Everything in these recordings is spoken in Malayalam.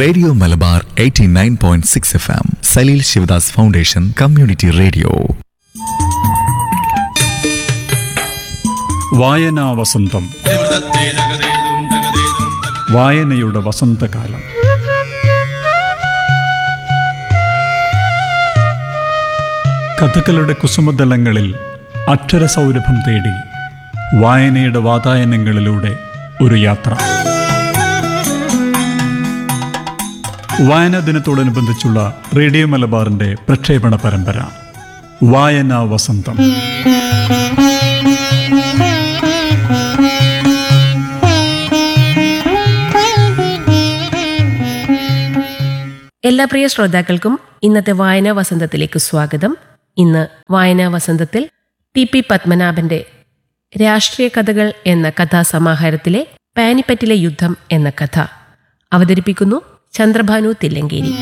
radio Malabar 89.6 F M Saleel Sivadas foundation community radio വായനാ വസന്തം വായനയുടെ വസന്തകാലം കഥകളുടെ കുസുമതലങ്ങളിൽ അക്ഷരസൗരഭം തേടി വായനയുടെ വാതായനങ്ങളിലൂടെ ഒരു യാത്ര വായനാ ദിനത്തോടനുബന്ധിച്ചുള്ള റേഡിയോ മലബാറിന്റെ പ്രക്ഷേപണ പരമ്പര വായനാ വസന്തം എല്ലാ പ്രിയ ശ്രോതാക്കൾക്കും ഇന്നത്തെ വായനാ വസന്തത്തിലേക്ക് സ്വാഗതം ഇന്ന് വായനാ വസന്തത്തിൽ ടി പി പത്മനാഭന്റെ രാഷ്ട്രീയ കഥകൾ എന്ന കഥാസമാഹാരത്തിലെ പാനിപ്പറ്റിലെ യുദ്ധം എന്ന കഥ അവതരിപ്പിക്കുന്നു ചന്ദ്രഭാനു തില്ലങ്കേരി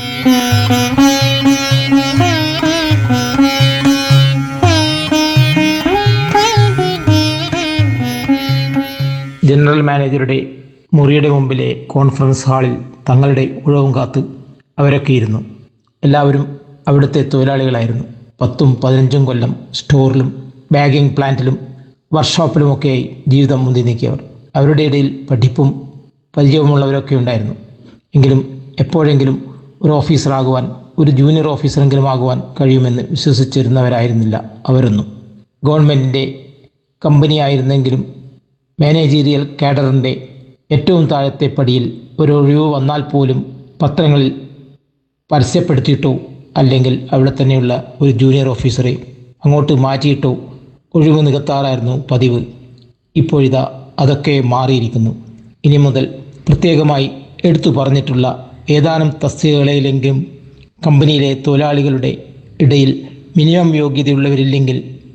ജനറൽ മാനേജറുടെ മുറിയുടെ മുമ്പിലെ കോൺഫറൻസ് ഹാളിൽ തങ്ങളുടെ ഉഴവും കാത്ത് അവരൊക്കെ ഇരുന്നു എല്ലാവരും അവിടുത്തെ തൊഴിലാളികളായിരുന്നു പത്തും പതിനഞ്ചും കൊല്ലം സ്റ്റോറിലും ബാഗിംഗ് പ്ലാന്റിലും വർക്ക്ഷോപ്പിലുമൊക്കെയായി ജീവിതം മുന്തി നീക്കിയവർ അവരുടെ ഇടയിൽ പഠിപ്പും പരിചയവുമുള്ളവരൊക്കെ ഉണ്ടായിരുന്നു എങ്കിലും എപ്പോഴെങ്കിലും ഒരു ഓഫീസറാകുവാൻ ഒരു ജൂനിയർ ഓഫീസറെങ്കിലും ആകുവാൻ കഴിയുമെന്ന് വിശ്വസിച്ചിരുന്നവരായിരുന്നില്ല അവരൊന്നും ഗവൺമെൻറ്റിൻ്റെ കമ്പനിയായിരുന്നെങ്കിലും മാനേജീരിയൽ കാഡറിൻ്റെ ഏറ്റവും താഴത്തെ പടിയിൽ ഒരു ഒഴിവ് വന്നാൽ പോലും പത്രങ്ങളിൽ പരസ്യപ്പെടുത്തിയിട്ടോ അല്ലെങ്കിൽ അവിടെ തന്നെയുള്ള ഒരു ജൂനിയർ ഓഫീസറെ അങ്ങോട്ട് മാറ്റിയിട്ടോ ഒഴിവ് നികത്താറായിരുന്നു പതിവ് ഇപ്പോഴിതാ അതൊക്കെ മാറിയിരിക്കുന്നു ഇനി മുതൽ പ്രത്യേകമായി എടുത്തു പറഞ്ഞിട്ടുള്ള ഏതാനും തസ്തികകളിലെങ്കിലും കമ്പനിയിലെ തൊഴിലാളികളുടെ ഇടയിൽ മിനിമം യോഗ്യതയുള്ളവരില്ലെങ്കിൽ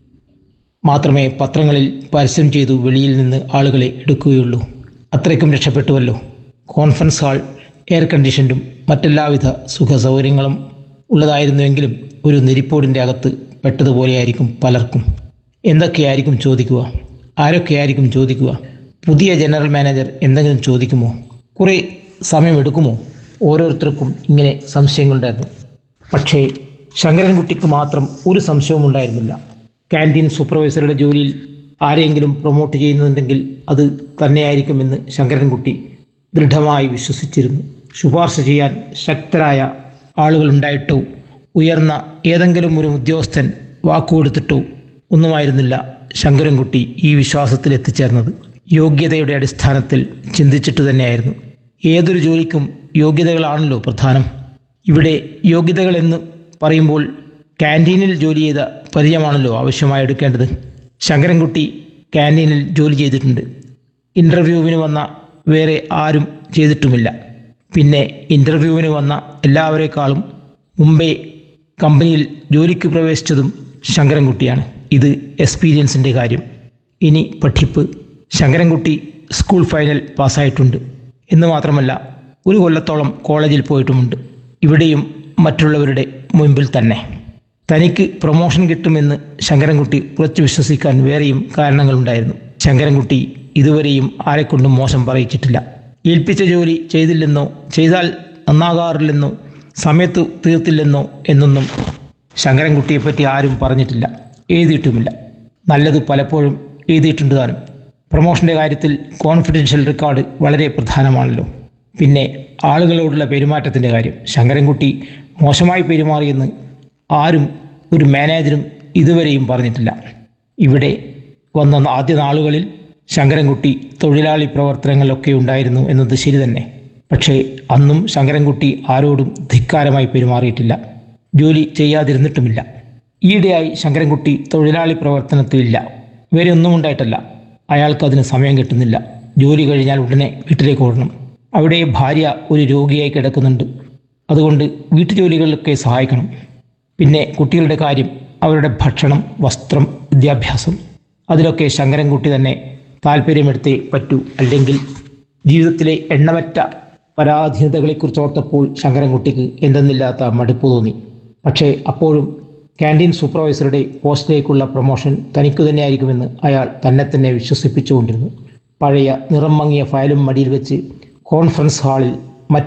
മാത്രമേ പത്രങ്ങളിൽ പരസ്യം ചെയ്തു വെളിയിൽ നിന്ന് ആളുകളെ എടുക്കുകയുള്ളൂ അത്രയ്ക്കും രക്ഷപ്പെട്ടുവല്ലോ കോൺഫറൻസ് ഹാൾ എയർ കണ്ടീഷനും മറ്റെല്ലാവിധ സുഖ സൗകര്യങ്ങളും ഉള്ളതായിരുന്നുവെങ്കിലും ഒരു നെരിപ്പോടിൻ്റെ അകത്ത് പെട്ടതുപോലെയായിരിക്കും പലർക്കും എന്തൊക്കെയായിരിക്കും ചോദിക്കുക ആരൊക്കെയായിരിക്കും ചോദിക്കുക പുതിയ ജനറൽ മാനേജർ എന്തെങ്കിലും ചോദിക്കുമോ കുറേ സമയമെടുക്കുമോ ഓരോരുത്തർക്കും ഇങ്ങനെ സംശയങ്ങളുണ്ടായിരുന്നു പക്ഷേ ശങ്കരൻകുട്ടിക്ക് മാത്രം ഒരു സംശയവും ഉണ്ടായിരുന്നില്ല ക്യാൻറ്റീൻ സൂപ്പർവൈസറുടെ ജോലിയിൽ ആരെയെങ്കിലും പ്രൊമോട്ട് ചെയ്യുന്നുണ്ടെങ്കിൽ അത് തന്നെയായിരിക്കുമെന്ന് ശങ്കരൻകുട്ടി ദൃഢമായി വിശ്വസിച്ചിരുന്നു ശുപാർശ ചെയ്യാൻ ശക്തരായ ആളുകളുണ്ടായിട്ടോ ഉയർന്ന ഏതെങ്കിലും ഒരു ഉദ്യോഗസ്ഥൻ വാക്കുകൊടുത്തിട്ടോ ഒന്നുമായിരുന്നില്ല ശങ്കരൻകുട്ടി ഈ വിശ്വാസത്തിൽ എത്തിച്ചേർന്നത് യോഗ്യതയുടെ അടിസ്ഥാനത്തിൽ ചിന്തിച്ചിട്ട് തന്നെയായിരുന്നു ഏതൊരു ജോലിക്കും യോഗ്യതകളാണല്ലോ പ്രധാനം ഇവിടെ യോഗ്യതകൾ എന്ന് പറയുമ്പോൾ ക്യാൻറ്റീനിൽ ജോലി ചെയ്ത പരിചയമാണല്ലോ ആവശ്യമായി എടുക്കേണ്ടത് ശങ്കരൻകുട്ടി ക്യാൻറ്റീനിൽ ജോലി ചെയ്തിട്ടുണ്ട് ഇൻ്റർവ്യൂവിന് വന്ന വേറെ ആരും ചെയ്തിട്ടുമില്ല പിന്നെ ഇൻ്റർവ്യൂവിന് വന്ന എല്ലാവരെക്കാളും മുമ്പേ കമ്പനിയിൽ ജോലിക്ക് പ്രവേശിച്ചതും ശങ്കരൻകുട്ടിയാണ് ഇത് എക്സ്പീരിയൻസിൻ്റെ കാര്യം ഇനി പഠിപ്പ് ശങ്കരൻകുട്ടി സ്കൂൾ ഫൈനൽ പാസ്സായിട്ടുണ്ട് എന്ന് മാത്രമല്ല ഒരു കൊല്ലത്തോളം കോളേജിൽ പോയിട്ടുമുണ്ട് ഇവിടെയും മറ്റുള്ളവരുടെ മുൻപിൽ തന്നെ തനിക്ക് പ്രൊമോഷൻ കിട്ടുമെന്ന് ശങ്കരൻകുട്ടി ഉറച്ചു വിശ്വസിക്കാൻ വേറെയും കാരണങ്ങളുണ്ടായിരുന്നു ശങ്കരൻകുട്ടി ഇതുവരെയും ആരെക്കൊണ്ടും മോശം പറയിച്ചിട്ടില്ല ഏൽപ്പിച്ച ജോലി ചെയ്തില്ലെന്നോ ചെയ്താൽ നന്നാകാറില്ലെന്നോ സമയത്ത് തീർത്തില്ലെന്നോ എന്നൊന്നും ശങ്കരൻകുട്ടിയെപ്പറ്റി ആരും പറഞ്ഞിട്ടില്ല എഴുതിയിട്ടുമില്ല നല്ലത് പലപ്പോഴും എഴുതിയിട്ടുണ്ട് താനും പ്രൊമോഷൻ്റെ കാര്യത്തിൽ കോൺഫിഡൻഷ്യൽ റെക്കോർഡ് വളരെ പ്രധാനമാണല്ലോ പിന്നെ ആളുകളോടുള്ള പെരുമാറ്റത്തിൻ്റെ കാര്യം ശങ്കരൻകുട്ടി മോശമായി പെരുമാറിയെന്ന് ആരും ഒരു മാനേജരും ഇതുവരെയും പറഞ്ഞിട്ടില്ല ഇവിടെ വന്ന ആദ്യ നാളുകളിൽ ശങ്കരൻകുട്ടി തൊഴിലാളി പ്രവർത്തനങ്ങളിലൊക്കെ ഉണ്ടായിരുന്നു എന്നത് ശരി തന്നെ പക്ഷേ അന്നും ശങ്കരൻകുട്ടി ആരോടും ധിക്കാരമായി പെരുമാറിയിട്ടില്ല ജോലി ചെയ്യാതിരുന്നിട്ടുമില്ല ഈയിടെയായി ശങ്കരൻകുട്ടി തൊഴിലാളി പ്രവർത്തനത്തിലില്ല വേറെ ഒന്നും ഉണ്ടായിട്ടല്ല അയാൾക്കതിന് സമയം കിട്ടുന്നില്ല ജോലി കഴിഞ്ഞാൽ ഉടനെ വീട്ടിലേക്ക് ഓടണം അവിടെ ഭാര്യ ഒരു രോഗിയായി കിടക്കുന്നുണ്ട് അതുകൊണ്ട് വീട്ടുജോലികളിലൊക്കെ സഹായിക്കണം പിന്നെ കുട്ടികളുടെ കാര്യം അവരുടെ ഭക്ഷണം വസ്ത്രം വിദ്യാഭ്യാസം അതിലൊക്കെ ശങ്കരൻകുട്ടി തന്നെ താല്പര്യമെടുത്തേ പറ്റൂ അല്ലെങ്കിൽ ജീവിതത്തിലെ എണ്ണമറ്റ പരാധീനതകളെക്കുറിച്ച് ഓർത്തപ്പോൾ ശങ്കരൻകുട്ടിക്ക് എന്തെന്നില്ലാത്ത മടുപ്പ് തോന്നി പക്ഷേ അപ്പോഴും ക്യാൻറ്റീൻ സൂപ്പർവൈസറുടെ പോസ്റ്റിലേക്കുള്ള പ്രൊമോഷൻ തനിക്കു തന്നെയായിരിക്കുമെന്ന് അയാൾ തന്നെ തന്നെ വിശ്വസിപ്പിച്ചുകൊണ്ടിരുന്നു പഴയ നിറം മങ്ങിയ ഫയലും മടിയിൽ വെച്ച് കോൺഫറൻസ് ഹാളിൽ മറ്റ്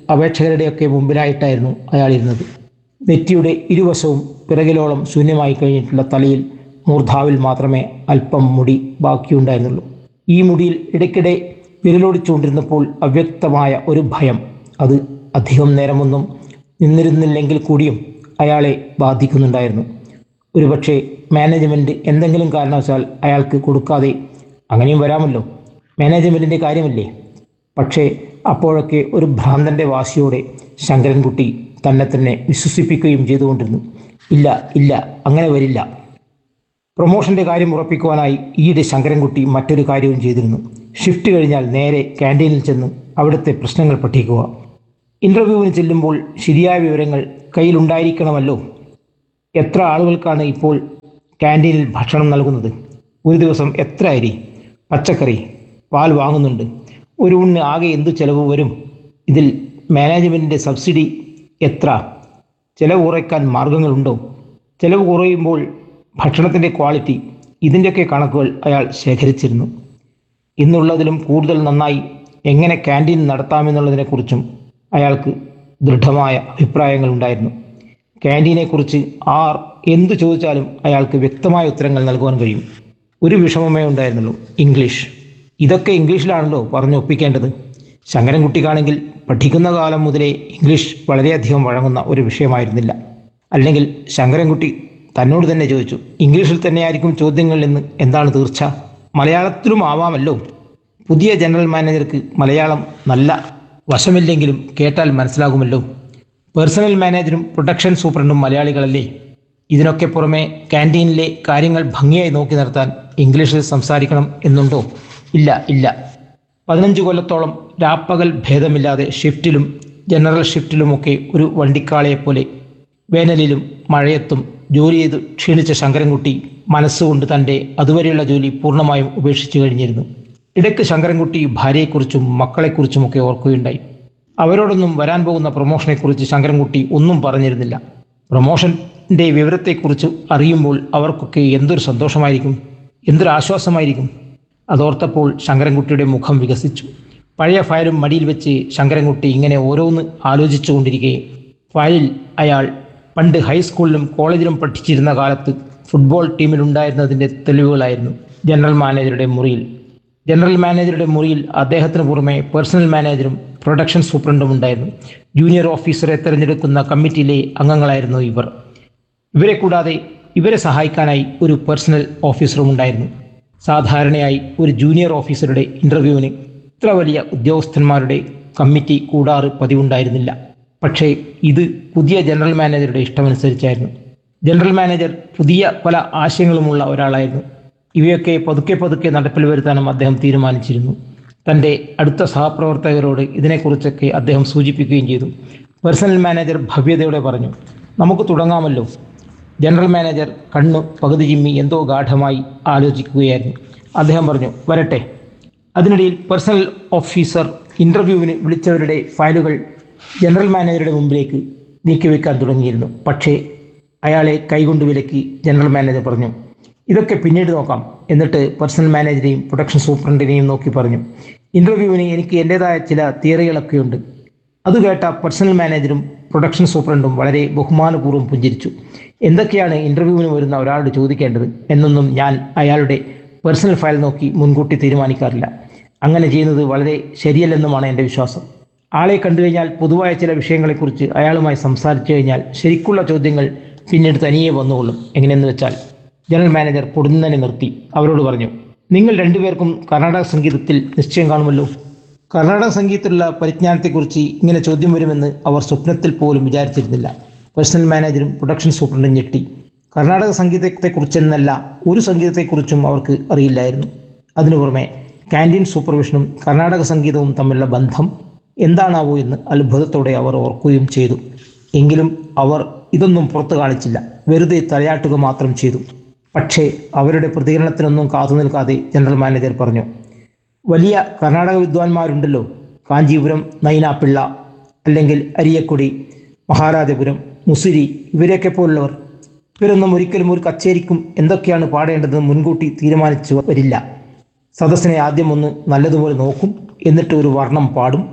അപേക്ഷകരുടെയൊക്കെ മുമ്പിലായിട്ടായിരുന്നു അയാൾ ഇരുന്നത് നെറ്റിയുടെ ഇരുവശവും പിറകിലോളം ശൂന്യമായി കഴിഞ്ഞിട്ടുള്ള തലയിൽ മൂർധാവിൽ മാത്രമേ അല്പം മുടി ബാക്കിയുണ്ടായിരുന്നുള്ളൂ ഈ മുടിയിൽ ഇടയ്ക്കിടെ വിരലോടിച്ചുകൊണ്ടിരുന്നപ്പോൾ അവ്യക്തമായ ഒരു ഭയം അത് അധികം നേരമൊന്നും നിന്നിരുന്നില്ലെങ്കിൽ കൂടിയും അയാളെ ബാധിക്കുന്നുണ്ടായിരുന്നു ഒരുപക്ഷെ മാനേജ്മെൻറ്റ് എന്തെങ്കിലും കാരണവശാൽ അയാൾക്ക് കൊടുക്കാതെ അങ്ങനെയും വരാമല്ലോ മാനേജ്മെൻറ്റിൻ്റെ കാര്യമല്ലേ പക്ഷേ അപ്പോഴൊക്കെ ഒരു ഭ്രാന്തൻ്റെ വാശിയോടെ ശങ്കരൻകുട്ടി തന്നെ തന്നെ വിശ്വസിപ്പിക്കുകയും ചെയ്തുകൊണ്ടിരുന്നു ഇല്ല ഇല്ല അങ്ങനെ വരില്ല പ്രൊമോഷന്റെ കാര്യം ഉറപ്പിക്കുവാനായി ഈയിടെ ശങ്കരൻകുട്ടി മറ്റൊരു കാര്യവും ചെയ്തിരുന്നു ഷിഫ്റ്റ് കഴിഞ്ഞാൽ നേരെ ക്യാൻറ്റീനിൽ ചെന്ന് അവിടുത്തെ പ്രശ്നങ്ങൾ പഠിക്കുക ഇൻ്റർവ്യൂവിന് ചെല്ലുമ്പോൾ ശരിയായ വിവരങ്ങൾ കയ്യിലുണ്ടായിരിക്കണമല്ലോ എത്ര ആളുകൾക്കാണ് ഇപ്പോൾ ക്യാൻറ്റീനിൽ ഭക്ഷണം നൽകുന്നത് ഒരു ദിവസം എത്ര അരി പച്ചക്കറി പാൽ വാങ്ങുന്നുണ്ട് ഒരു ഊണിന് ആകെ എന്ത് ചെലവ് വരും ഇതിൽ മാനേജ്മെൻറ്റിൻ്റെ സബ്സിഡി എത്ര ചെലവ് കുറയ്ക്കാൻ മാർഗങ്ങളുണ്ടോ ചെലവ് കുറയുമ്പോൾ ഭക്ഷണത്തിൻ്റെ ക്വാളിറ്റി ഇതിൻ്റെയൊക്കെ കണക്കുകൾ അയാൾ ശേഖരിച്ചിരുന്നു ഇന്നുള്ളതിലും കൂടുതൽ നന്നായി എങ്ങനെ ക്യാൻറ്റീൻ നടത്താമെന്നുള്ളതിനെക്കുറിച്ചും അയാൾക്ക് ദൃഢമായ അഭിപ്രായങ്ങളുണ്ടായിരുന്നു ക്യാൻറ്റീനെക്കുറിച്ച് ആർ എന്തു ചോദിച്ചാലും അയാൾക്ക് വ്യക്തമായ ഉത്തരങ്ങൾ നൽകുവാൻ കഴിയും ഒരു വിഷമമേ ഉണ്ടായിരുന്നുള്ളൂ ഇംഗ്ലീഷ് ഇതൊക്കെ ഇംഗ്ലീഷിലാണല്ലോ പറഞ്ഞു ഒപ്പിക്കേണ്ടത് ശങ്കരൻകുട്ടിക്കാണെങ്കിൽ പഠിക്കുന്ന കാലം മുതലേ ഇംഗ്ലീഷ് വളരെയധികം വഴങ്ങുന്ന ഒരു വിഷയമായിരുന്നില്ല അല്ലെങ്കിൽ ശങ്കരൻകുട്ടി തന്നോട് തന്നെ ചോദിച്ചു ഇംഗ്ലീഷിൽ തന്നെയായിരിക്കും ചോദ്യങ്ങൾ എന്ന് എന്താണ് തീർച്ച മലയാളത്തിലും ആവാമല്ലോ പുതിയ ജനറൽ മാനേജർക്ക് മലയാളം നല്ല വശമില്ലെങ്കിലും കേട്ടാൽ മനസ്സിലാകുമല്ലോ പേഴ്സണൽ മാനേജരും പ്രൊഡക്ഷൻ സൂപ്രണ്ടും മലയാളികളല്ലേ ഇതിനൊക്കെ പുറമെ ക്യാൻറ്റീനിലെ കാര്യങ്ങൾ ഭംഗിയായി നോക്കി നിർത്താൻ ഇംഗ്ലീഷിൽ സംസാരിക്കണം എന്നുണ്ടോ ഇല്ല ഇല്ല പതിനഞ്ച് കൊല്ലത്തോളം രാപ്പകൽ ഭേദമില്ലാതെ ഷിഫ്റ്റിലും ജനറൽ ഷിഫ്റ്റിലുമൊക്കെ ഒരു വണ്ടിക്കാളയെപ്പോലെ വേനലിലും മഴയത്തും ജോലി ചെയ്ത് ക്ഷീണിച്ച ശങ്കരൻകുട്ടി മനസ്സുകൊണ്ട് തൻ്റെ അതുവരെയുള്ള ജോലി പൂർണ്ണമായും ഉപേക്ഷിച്ചു കഴിഞ്ഞിരുന്നു ഇടയ്ക്ക് ശങ്കരൻകുട്ടി ഭാര്യയെക്കുറിച്ചും മക്കളെക്കുറിച്ചുമൊക്കെ ഓർക്കുകയുണ്ടായി അവരോടൊന്നും വരാൻ പോകുന്ന പ്രൊമോഷനെക്കുറിച്ച് ശങ്കരൻകുട്ടി ഒന്നും പറഞ്ഞിരുന്നില്ല പ്രൊമോഷൻ്റെ വിവരത്തെക്കുറിച്ച് അറിയുമ്പോൾ അവർക്കൊക്കെ എന്തൊരു സന്തോഷമായിരിക്കും എന്തൊരു ആശ്വാസമായിരിക്കും അതോർത്തപ്പോൾ ശങ്കരൻകുട്ടിയുടെ മുഖം വികസിച്ചു പഴയ ഫയലും മടിയിൽ വെച്ച് ശങ്കരൻകുട്ടി ഇങ്ങനെ ഓരോന്ന് ആലോചിച്ചു കൊണ്ടിരിക്കെ ഫയലിൽ അയാൾ പണ്ട് ഹൈസ്കൂളിലും കോളേജിലും പഠിച്ചിരുന്ന കാലത്ത് ഫുട്ബോൾ ടീമിലുണ്ടായിരുന്നതിൻ്റെ തെളിവുകളായിരുന്നു ജനറൽ മാനേജറുടെ മുറിയിൽ ജനറൽ മാനേജറുടെ മുറിയിൽ അദ്ദേഹത്തിന് പുറമെ പേഴ്സണൽ മാനേജറും പ്രൊഡക്ഷൻ സൂപ്രണ്ടും ഉണ്ടായിരുന്നു ജൂനിയർ ഓഫീസറെ തിരഞ്ഞെടുക്കുന്ന കമ്മിറ്റിയിലെ അംഗങ്ങളായിരുന്നു ഇവർ ഇവരെ കൂടാതെ ഇവരെ സഹായിക്കാനായി ഒരു പേഴ്സണൽ ഓഫീസറും ഉണ്ടായിരുന്നു സാധാരണയായി ഒരു ജൂനിയർ ഓഫീസറുടെ ഇൻ്റർവ്യൂവിന് ഇത്ര വലിയ ഉദ്യോഗസ്ഥന്മാരുടെ കമ്മിറ്റി കൂടാറ് പതിവുണ്ടായിരുന്നില്ല പക്ഷേ ഇത് പുതിയ ജനറൽ മാനേജറുടെ ഇഷ്ടമനുസരിച്ചായിരുന്നു ജനറൽ മാനേജർ പുതിയ പല ആശയങ്ങളുമുള്ള ഒരാളായിരുന്നു ഇവയൊക്കെ പതുക്കെ പതുക്കെ നടപ്പിൽ വരുത്താനും അദ്ദേഹം തീരുമാനിച്ചിരുന്നു തൻ്റെ അടുത്ത സഹപ്രവർത്തകരോട് ഇതിനെക്കുറിച്ചൊക്കെ അദ്ദേഹം സൂചിപ്പിക്കുകയും ചെയ്തു പേഴ്സണൽ മാനേജർ ഭവ്യതയോടെ പറഞ്ഞു നമുക്ക് തുടങ്ങാമല്ലോ ജനറൽ മാനേജർ കണ്ണു പകുതി ചിമ്മി എന്തോ ഗാഠമായി ആലോചിക്കുകയായിരുന്നു അദ്ദേഹം പറഞ്ഞു വരട്ടെ അതിനിടയിൽ പേഴ്സണൽ ഓഫീസർ ഇൻ്റർവ്യൂവിന് വിളിച്ചവരുടെ ഫയലുകൾ ജനറൽ മാനേജറുടെ മുമ്പിലേക്ക് നീക്കിവെക്കാൻ തുടങ്ങിയിരുന്നു പക്ഷേ അയാളെ കൈകൊണ്ട് വിലക്കി ജനറൽ മാനേജർ പറഞ്ഞു ഇതൊക്കെ പിന്നീട് നോക്കാം എന്നിട്ട് പേഴ്സണൽ മാനേജരെയും പ്രൊഡക്ഷൻ സൂപ്രണ്ടിനെയും നോക്കി പറഞ്ഞു ഇൻ്റർവ്യൂവിന് എനിക്ക് എൻ്റേതായ ചില തിയറികളൊക്കെ ഉണ്ട് അത് കേട്ട പേഴ്സണൽ മാനേജരും പ്രൊഡക്ഷൻ സൂപ്രണ്ടും വളരെ ബഹുമാനപൂർവ്വം പുഞ്ചിരിച്ചു എന്തൊക്കെയാണ് ഇൻ്റർവ്യൂവിന് വരുന്ന ഒരാളോട് ചോദിക്കേണ്ടത് എന്നൊന്നും ഞാൻ അയാളുടെ പേഴ്സണൽ ഫയൽ നോക്കി മുൻകൂട്ടി തീരുമാനിക്കാറില്ല അങ്ങനെ ചെയ്യുന്നത് വളരെ ശരിയല്ലെന്നുമാണ് എൻ്റെ വിശ്വാസം ആളെ കണ്ടു കഴിഞ്ഞാൽ പൊതുവായ ചില വിഷയങ്ങളെക്കുറിച്ച് അയാളുമായി സംസാരിച്ചു കഴിഞ്ഞാൽ ശരിക്കുള്ള ചോദ്യങ്ങൾ പിന്നീട് തനിയെ വന്നുകൊള്ളും എങ്ങനെയെന്ന് വെച്ചാൽ ജനറൽ മാനേജർ പൊടുന്നനെ നിർത്തി അവരോട് പറഞ്ഞു നിങ്ങൾ രണ്ടുപേർക്കും കർണാടക സംഗീതത്തിൽ നിശ്ചയം കാണുമല്ലോ കർണാടക സംഗീതത്തിലുള്ള പരിജ്ഞാനത്തെക്കുറിച്ച് ഇങ്ങനെ ചോദ്യം വരുമെന്ന് അവർ സ്വപ്നത്തിൽ പോലും വിചാരിച്ചിരുന്നില്ല പേഴ്സണൽ മാനേജരും പ്രൊഡക്ഷൻ സൂപ്രണ്ടും ഞെട്ടി കർണാടക സംഗീതത്തെക്കുറിച്ചെന്നല്ല ഒരു സംഗീതത്തെക്കുറിച്ചും അവർക്ക് അറിയില്ലായിരുന്നു അതിനു പുറമെ ക്യാൻറ്റീൻ സൂപ്പർവിഷനും കർണാടക സംഗീതവും തമ്മിലുള്ള ബന്ധം എന്താണാവോ എന്ന് അത്ഭുതത്തോടെ അവർ ഓർക്കുകയും ചെയ്തു എങ്കിലും അവർ ഇതൊന്നും പുറത്തു കാണിച്ചില്ല വെറുതെ തലയാട്ടുക മാത്രം ചെയ്തു പക്ഷേ അവരുടെ പ്രതികരണത്തിനൊന്നും കാത്തു നിൽക്കാതെ ജനറൽ മാനേജർ പറഞ്ഞു വലിയ കർണാടക വിദ്വാൻമാരുണ്ടല്ലോ കാഞ്ചീപുരം നൈനാപ്പിള്ള അല്ലെങ്കിൽ അരിയക്കൊടി മഹാരാജപുരം മുസിരി ഇവരെയൊക്കെ പോലുള്ളവർ ഇവരൊന്നും ഒരിക്കലും ഒരു കച്ചേരിക്കും എന്തൊക്കെയാണ് പാടേണ്ടതെന്ന് മുൻകൂട്ടി തീരുമാനിച്ചു വരില്ല സദസ്സിനെ ആദ്യം ഒന്ന് നല്ലതുപോലെ നോക്കും എന്നിട്ട് ഒരു വർണ്ണം പാടും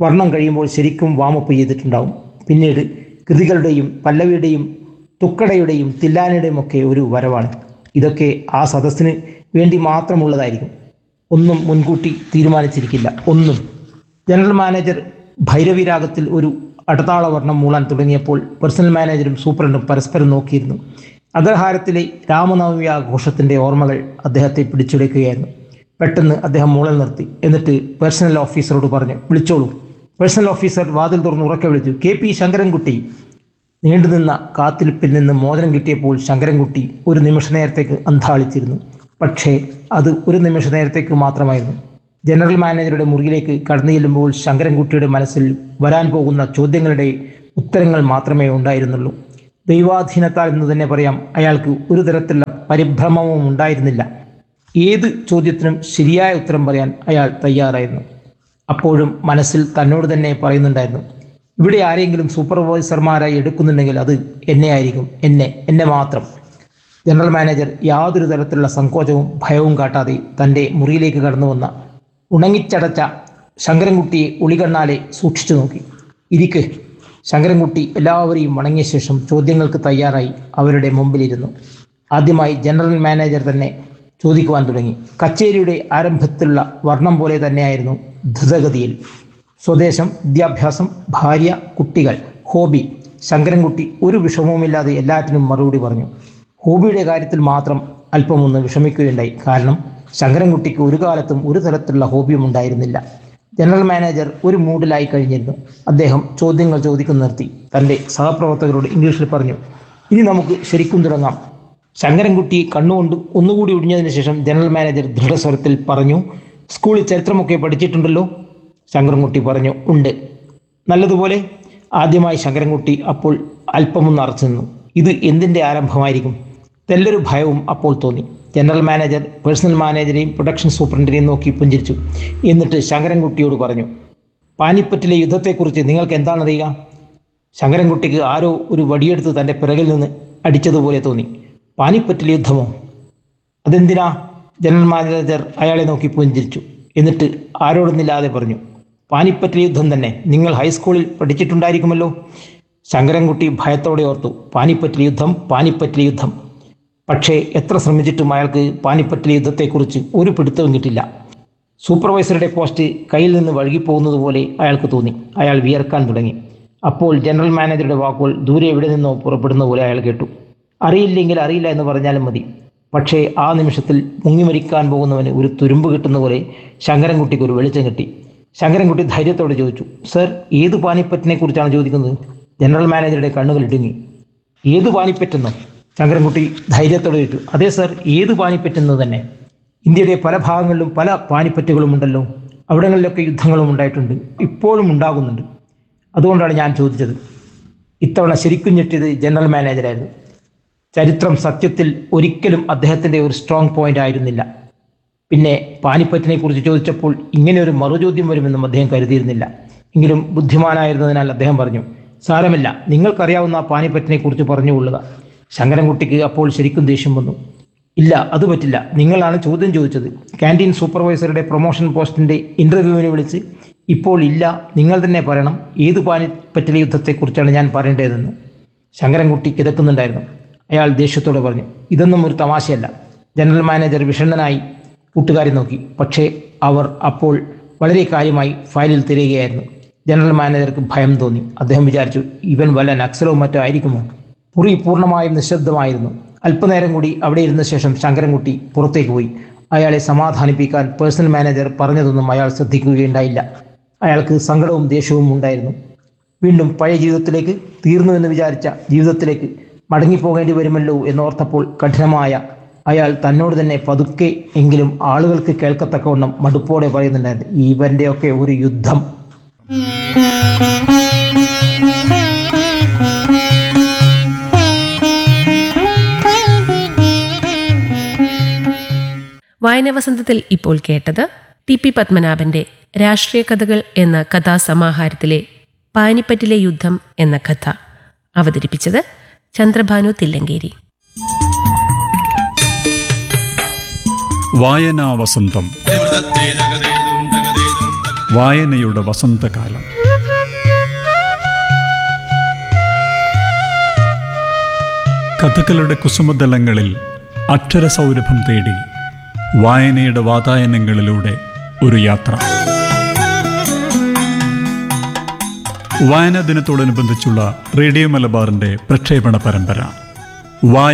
വർണ്ണം കഴിയുമ്പോൾ ശരിക്കും വാമപ്പ് ചെയ്തിട്ടുണ്ടാവും പിന്നീട് കൃതികളുടെയും പല്ലവിയുടെയും തുക്കടയുടെയും തില്ലാനയുടെയും ഒക്കെ ഒരു വരവാണ് ഇതൊക്കെ ആ സദസ്സിന് വേണ്ടി മാത്രമുള്ളതായിരിക്കും ഒന്നും മുൻകൂട്ടി തീരുമാനിച്ചിരിക്കില്ല ഒന്നും ജനറൽ മാനേജർ ഭൈരവി രാഗത്തിൽ ഒരു അടതാള വർണ്ണം മൂളാൻ തുടങ്ങിയപ്പോൾ പേഴ്സണൽ മാനേജരും സൂപ്രണ്ടും പരസ്പരം നോക്കിയിരുന്നു അഗ്രഹാരത്തിലെ രാമനവമി ആഘോഷത്തിന്റെ ഓർമ്മകൾ അദ്ദേഹത്തെ പിടിച്ചെടുക്കുകയായിരുന്നു പെട്ടെന്ന് അദ്ദേഹം മൂളൽ നിർത്തി എന്നിട്ട് പേഴ്സണൽ ഓഫീസറോട് പറഞ്ഞു വിളിച്ചോളൂ പേഴ്സണൽ ഓഫീസർ വാതിൽ തുറന്ന് ഉറക്കെ വിളിച്ചു കെ പി ശങ്കരൻകുട്ടി നീണ്ടുനിന്ന കാത്തിരിപ്പിൽ നിന്ന് മോചനം കിട്ടിയപ്പോൾ ശങ്കരൻകുട്ടി ഒരു നിമിഷ നേരത്തേക്ക് അന്താളിച്ചിരുന്നു പക്ഷേ അത് ഒരു നിമിഷ നേരത്തേക്ക് മാത്രമായിരുന്നു ജനറൽ മാനേജറുടെ മുറിയിലേക്ക് കടന്നു ചെല്ലുമ്പോൾ ശങ്കരൻകുട്ടിയുടെ മനസ്സിൽ വരാൻ പോകുന്ന ചോദ്യങ്ങളുടെ ഉത്തരങ്ങൾ മാത്രമേ ഉണ്ടായിരുന്നുള്ളൂ ദൈവാധീനത്താൽ എന്ന് തന്നെ പറയാം അയാൾക്ക് ഒരു തരത്തിലുള്ള പരിഭ്രമവും ഉണ്ടായിരുന്നില്ല ഏത് ചോദ്യത്തിനും ശരിയായ ഉത്തരം പറയാൻ അയാൾ തയ്യാറായിരുന്നു അപ്പോഴും മനസ്സിൽ തന്നോട് തന്നെ പറയുന്നുണ്ടായിരുന്നു ഇവിടെ ആരെങ്കിലും സൂപ്പർവൈസർമാരായി എടുക്കുന്നുണ്ടെങ്കിൽ അത് എന്നെ ആയിരിക്കും എന്നെ എന്നെ മാത്രം ജനറൽ മാനേജർ യാതൊരു തരത്തിലുള്ള സങ്കോചവും ഭയവും കാട്ടാതെ തൻ്റെ മുറിയിലേക്ക് കടന്നു വന്ന ഉണങ്ങിച്ചടച്ച ശങ്കരൻകുട്ടിയെ ഉളികണ്ണാലെ സൂക്ഷിച്ചു നോക്കി ഇരിക്ക് ശങ്കരൻകുട്ടി എല്ലാവരെയും വണങ്ങിയ ശേഷം ചോദ്യങ്ങൾക്ക് തയ്യാറായി അവരുടെ മുമ്പിലിരുന്നു ആദ്യമായി ജനറൽ മാനേജർ തന്നെ ചോദിക്കുവാൻ തുടങ്ങി കച്ചേരിയുടെ ആരംഭത്തിലുള്ള വർണ്ണം പോലെ തന്നെയായിരുന്നു ദ്രുതഗതിയിൽ സ്വദേശം വിദ്യാഭ്യാസം ഭാര്യ കുട്ടികൾ ഹോബി ശങ്കരൻകുട്ടി ഒരു വിഷമവുമില്ലാതെ എല്ലാറ്റിനും മറുപടി പറഞ്ഞു ഹോബിയുടെ കാര്യത്തിൽ മാത്രം അല്പമൊന്ന് വിഷമിക്കുകയുണ്ടായി കാരണം ശങ്കരൻകുട്ടിക്ക് ഒരു കാലത്തും ഒരു തരത്തിലുള്ള ഹോബിയും ഉണ്ടായിരുന്നില്ല ജനറൽ മാനേജർ ഒരു മൂഡിലായി കഴിഞ്ഞിരുന്നു അദ്ദേഹം ചോദ്യങ്ങൾ ചോദിക്കുന്ന നിർത്തി തൻ്റെ സഹപ്രവർത്തകരോട് ഇംഗ്ലീഷിൽ പറഞ്ഞു ഇനി നമുക്ക് ശരിക്കും തുടങ്ങാം ശങ്കരൻകുട്ടി കണ്ണുകൊണ്ട് ഒന്നുകൂടി ഒടിഞ്ഞതിന് ശേഷം ജനറൽ മാനേജർ ദൃഢസ്വരത്തിൽ പറഞ്ഞു സ്കൂളിൽ ചരിത്രമൊക്കെ പഠിച്ചിട്ടുണ്ടല്ലോ ശങ്കരൻകുട്ടി പറഞ്ഞു ഉണ്ട് നല്ലതുപോലെ ആദ്യമായി ശങ്കരൻകുട്ടി അപ്പോൾ അല്പമൊന്ന് അറച്ചു നിന്നു ഇത് എന്തിൻ്റെ ആരംഭമായിരിക്കും തെല്ലൊരു ഭയവും അപ്പോൾ തോന്നി ജനറൽ മാനേജർ പേഴ്സണൽ മാനേജരെയും പ്രൊഡക്ഷൻ സൂപ്രണ്ടിനെയും നോക്കി പുഞ്ചിരിച്ചു എന്നിട്ട് ശങ്കരൻകുട്ടിയോട് പറഞ്ഞു പാനിപ്പറ്റിലെ യുദ്ധത്തെക്കുറിച്ച് നിങ്ങൾക്ക് എന്താണറിയുക ശങ്കരൻകുട്ടിക്ക് ആരോ ഒരു വടിയെടുത്ത് തൻ്റെ പിറകിൽ നിന്ന് അടിച്ചതുപോലെ തോന്നി പാനിപ്പറ്റിലെ യുദ്ധമോ അതെന്തിനാ ജനറൽ മാനേജർ അയാളെ നോക്കി പുഞ്ചിരിച്ചു എന്നിട്ട് ആരോടൊന്നില്ലാതെ പറഞ്ഞു പാനിപ്പറ്റിലെ യുദ്ധം തന്നെ നിങ്ങൾ ഹൈസ്കൂളിൽ പഠിച്ചിട്ടുണ്ടായിരിക്കുമല്ലോ ശങ്കരൻകുട്ടി ഭയത്തോടെ ഓർത്തു പാനിപ്പറ്റിലെ യുദ്ധം പാനിപ്പറ്റിലെ യുദ്ധം പക്ഷേ എത്ര ശ്രമിച്ചിട്ടും അയാൾക്ക് പാനിപ്പറ്റിലെ യുദ്ധത്തെക്കുറിച്ച് ഒരു പിടുത്തവും കിട്ടില്ല സൂപ്പർവൈസറുടെ പോസ്റ്റ് കയ്യിൽ നിന്ന് വഴുകിപ്പോകുന്നത് പോലെ അയാൾക്ക് തോന്നി അയാൾ വിയർക്കാൻ തുടങ്ങി അപ്പോൾ ജനറൽ മാനേജറുടെ വാക്കുകൾ ദൂരെ എവിടെ നിന്നോ പുറപ്പെടുന്ന പോലെ അയാൾ കേട്ടു അറിയില്ലെങ്കിൽ അറിയില്ല എന്ന് പറഞ്ഞാലും മതി പക്ഷേ ആ നിമിഷത്തിൽ മുങ്ങിമരിക്കാൻ പോകുന്നവന് ഒരു തുരുമ്പ് കിട്ടുന്ന പോലെ ശങ്കരൻകുട്ടിക്ക് ഒരു വെളിച്ചം കിട്ടി ശങ്കരൻകുട്ടി ധൈര്യത്തോടെ ചോദിച്ചു സർ ഏത് പാനിപ്പറ്റിനെ കുറിച്ചാണ് ചോദിക്കുന്നത് ജനറൽ മാനേജറുടെ കണ്ണുകൾ ഇടുങ്ങി ഏത് പാനിപ്പറ്റെന്നോ ശങ്കരൻകുട്ടി ധൈര്യത്തോടെ ചോദിച്ചു അതെ സർ ഏത് പാനിപ്പറ്റെന്ന് തന്നെ ഇന്ത്യയുടെ പല ഭാഗങ്ങളിലും പല പാനിപ്പറ്റുകളും ഉണ്ടല്ലോ അവിടങ്ങളിലൊക്കെ യുദ്ധങ്ങളും ഉണ്ടായിട്ടുണ്ട് ഇപ്പോഴും ഉണ്ടാകുന്നുണ്ട് അതുകൊണ്ടാണ് ഞാൻ ചോദിച്ചത് ഇത്തവണ ശരിക്കും ഞെട്ടിയത് ജനറൽ മാനേജരായിരുന്നു ചരിത്രം സത്യത്തിൽ ഒരിക്കലും അദ്ദേഹത്തിൻ്റെ ഒരു സ്ട്രോങ് പോയിന്റ് ആയിരുന്നില്ല പിന്നെ പാനിപ്പറ്റിനെ കുറിച്ച് ചോദിച്ചപ്പോൾ ഇങ്ങനെ ഒരു മറുചോദ്യം വരുമെന്നും അദ്ദേഹം കരുതിയിരുന്നില്ല എങ്കിലും ബുദ്ധിമാനായിരുന്നതിനാൽ അദ്ദേഹം പറഞ്ഞു സാരമില്ല നിങ്ങൾക്കറിയാവുന്ന ആ പാനിപ്പറ്റിനെ കുറിച്ച് പറഞ്ഞുകൊള്ളുക ശങ്കരൻകുട്ടിക്ക് അപ്പോൾ ശരിക്കും ദേഷ്യം വന്നു ഇല്ല അത് പറ്റില്ല നിങ്ങളാണ് ചോദ്യം ചോദിച്ചത് ക്യാൻറ്റീൻ സൂപ്പർവൈസറുടെ പ്രൊമോഷൻ പോസ്റ്റിന്റെ ഇന്റർവ്യൂവിന് വിളിച്ച് ഇപ്പോൾ ഇല്ല നിങ്ങൾ തന്നെ പറയണം ഏത് പാനിപ്പറ്റിലെ യുദ്ധത്തെക്കുറിച്ചാണ് ഞാൻ പറയേണ്ടതെന്ന് ശങ്കരൻകുട്ടി കിതക്കുന്നുണ്ടായിരുന്നു അയാൾ ദേഷ്യത്തോടെ പറഞ്ഞു ഇതൊന്നും ഒരു തമാശയല്ല ജനറൽ മാനേജർ വിഷണ്ണനായി കൂട്ടുകാരെ നോക്കി പക്ഷേ അവർ അപ്പോൾ വളരെ കാര്യമായി ഫയലിൽ തിരയുകയായിരുന്നു ജനറൽ മാനേജർക്ക് ഭയം തോന്നി അദ്ദേഹം വിചാരിച്ചു ഇവൻ വല്ല നക്സലോ മറ്റോ ആയിരിക്കുമോ മുറി പൂർണ്ണമായും നിശബ്ദമായിരുന്നു അല്പനേരം കൂടി അവിടെ ഇരുന്ന ശേഷം ശങ്കരൻകുട്ടി പുറത്തേക്ക് പോയി അയാളെ സമാധാനിപ്പിക്കാൻ പേഴ്സണൽ മാനേജർ പറഞ്ഞതൊന്നും അയാൾ ശ്രദ്ധിക്കുകയുണ്ടായില്ല അയാൾക്ക് സങ്കടവും ദേഷ്യവും ഉണ്ടായിരുന്നു വീണ്ടും പഴയ ജീവിതത്തിലേക്ക് തീർന്നു എന്ന് വിചാരിച്ച ജീവിതത്തിലേക്ക് മടങ്ങിപ്പോകേണ്ടി വരുമല്ലോ എന്നോർത്തപ്പോൾ കഠിനമായ അയാൾ തന്നോട് തന്നെ പതുക്കെ എങ്കിലും ആളുകൾക്ക് കേൾക്കത്തക്കവണ്ണം മടുപ്പോടെ പറയുന്നുണ്ടായിരുന്നു ഇവൻ്റെയൊക്കെ ഒരു യുദ്ധം വായനവസന്തത്തിൽ ഇപ്പോൾ കേട്ടത് ടി പി പത്മനാഭന്റെ രാഷ്ട്രീയ കഥകൾ എന്ന കഥാസമാഹാരത്തിലെ പാനിപ്പറ്റിലെ യുദ്ധം എന്ന കഥ അവതരിപ്പിച്ചത് ചന്ദ്രഭാനു തില്ലങ്കേരി വായനാ വസന്തം വായനയുടെ വസന്തകാലം കഥകളുടെ കുസുമതലങ്ങളിൽ അക്ഷരസൗരഭം തേടി വായനയുടെ വാതായനങ്ങളിലൂടെ ഒരു യാത്ര വായനാ ദിനത്തോടനുബന്ധിച്ചുള്ള റേഡിയോ മലബാറിന്റെ പ്രക്ഷേപണ പരമ്പര വായ